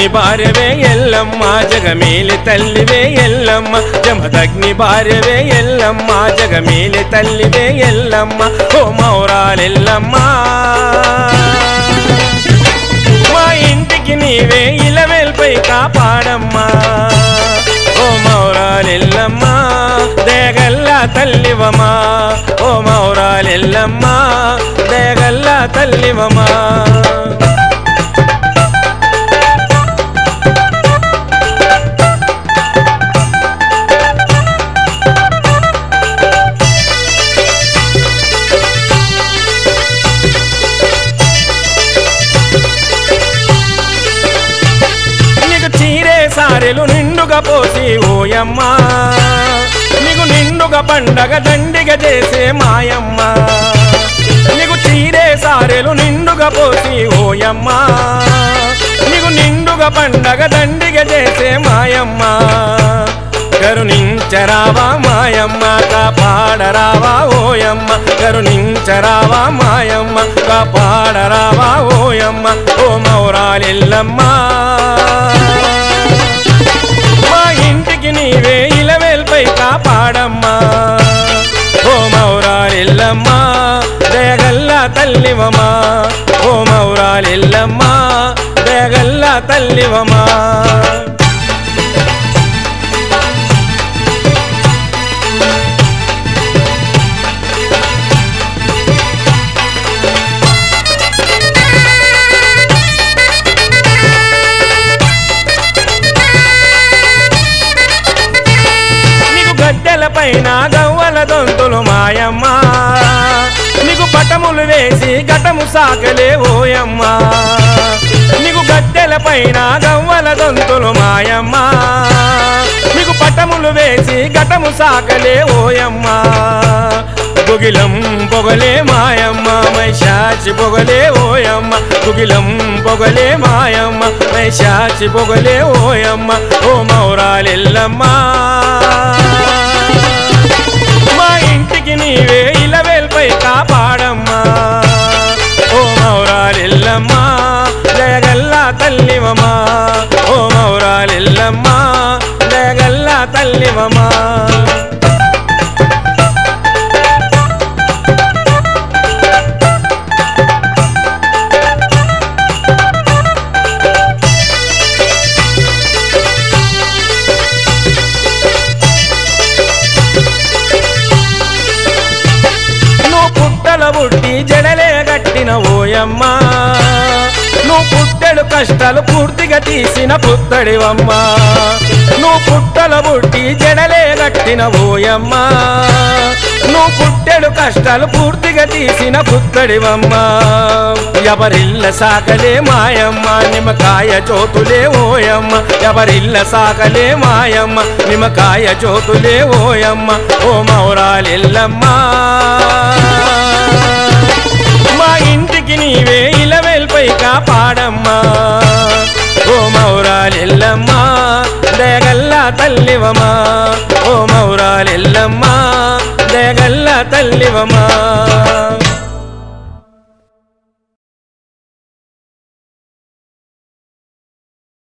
జమదగ్ని భార్యవే ఎల్లమ్మ జగమేలి తల్లివే ఎల్లమ్మ జమదగ్ని భార్యవే ఎల్లమ్మ జగమేలి తల్లివే ఎల్లమ్మ ఓ మౌరాలెల్లమ్మ మా ఇంటికి నీవే ఇలవేల్పై కాపాడమ్మా ఓ మౌరాలెల్లమ్మ దేగల్లా తల్లివమా ఓ మౌరాలెల్లమ్మ దేగల్లా తల్లివమా నీకు చీరే సారెలు నిండుగా పోసి ఓయమ్మ నీకు నిండుగా పండగ దండిగ చేసే మాయమ్మ నీకు చీరే సారెలు నిండుగా పోసి ఓయమ్మ నీకు నిండుగా పండగ దండిగ చేసే మాయమ్మ కరుణించరావా మాయమ్మ కాపాడరావా ఓయమ్మ కరుణించరావా మాయమ్మ కాపాడరావా ఓయమ్మ ఓ మౌరాలెల్లమ్మ మా ఇంటికి నీవే ఇలవేల్పై కాపాడమ్మా ఓ మౌరాలెల్లమ్మ దయగల్లా తల్లివమా ఓ మౌరాలెల్లమ్మ దయగల్లా తల్లివమా నీకు గద్దెల పైన గవ్వల దొంతులు మాయమ్మ నీకు పటములు వేసి ఘటము సాకలే ఓయమ్మ నీకు గద్దెల పైన గవ్వల దొంతులు మాయమ్మ నీకు పటములు వేసి ఘటము సాకలే ఓయమ్మ గుగిలం పొగలే మాయమ్మ మైషాచి పొగలే ఓయమ్మ గుగిలం పొగలే మాయమ్మ మైషాచి పొగలే ఓయమ్మ ఓ మౌరాలెల్లమ్మ మా ఇంటికి నీవే ఇలవేల్పై కాపాడమ్మా ఓ మౌరాలెల్లమ్మ జయగల్లా తల్లివమా ఓ మౌరాలెల్లమ్మ జయగల్లా తల్లివమా నువ్వు పుట్టల బుట్టి జడలే గట్టిన ఓయమ్మ నువ్వు పుట్టెడు కష్టాలు పూర్తిగా తీసిన పుత్తడివమ్మ నువ్వు పుట్టల బుట్టి జడలే గట్టిన ఓయమ్మ నువ్వు పుట్టెడు కష్టాలు పూర్తిగా తీసిన పుత్తడివమ్మ ఎవరిల్ల సాకలే మాయమ్మ నిమ్మకాయ చోతులే ఓయమ్మ ఎవరిల్ల సాకలే మాయమ్మ నిమ్మకాయ చోతులే ఓయమ్మ ఓ మౌరాలెల్లమ్మ మా ఇంటికి నీవే ఇలవేల్పై కాపాడమ్మా ఓ మౌరాలెల్లమ్మ దయగల్లా తల్లివమా ఓ మౌరాలెల్లమ్మ దయగల్లా తల్లివమా